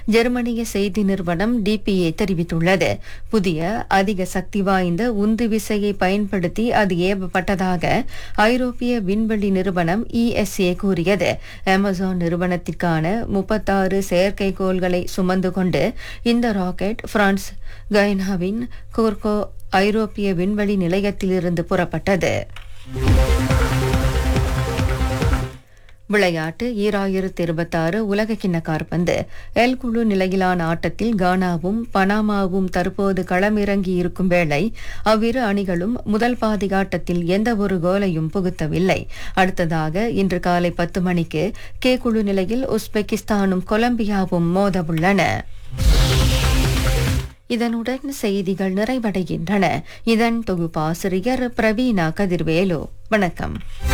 ஜெர்மனிய செய்தி நிறுவனம் டிபிஏ தெரிவித்துள்ளது புதிய அதிக சக்தி வாய்ந்த உந்து விசையை பயன்படுத்தி அது ஏவப்பட்டதாக ஐரோப்பிய விண்வெளி நிறுவனம் இஎஸ்ஏ கூறியது அமேசான் நிறுவனத்திற்கான முப்பத்தாறு செயற்கைக்கோள்களை சுமந்து கொண்டு இந்த ராக்கெட் பிரான்ஸ் கைனாவின் கோர்கோ ஐரோப்பிய விண்வெளி நிலையத்திலிருந்து புறப்பட்டது விளையாட்டு ஈராயிரத்து இருபத்தாறு உலக கிண்ண காற்பந்து எல் குழு நிலையிலான ஆட்டத்தில் கானாவும் பனாமாவும் தற்போது களமிறங்கி இருக்கும் வேளை அவ்விரு அணிகளும் முதல் பாதி ஆட்டத்தில் எந்த ஒரு கோலையும் புகுத்தவில்லை அடுத்ததாக இன்று காலை பத்து மணிக்கு கே குழு நிலையில் உஸ்பெகிஸ்தானும் கொலம்பியாவும் மோதவுள்ளன இதனுடன் செய்திகள் நிறைவடைகின்றன இதன் தொகுப்பாசிரியர் பிரவீனா கதிர்வேலு வணக்கம்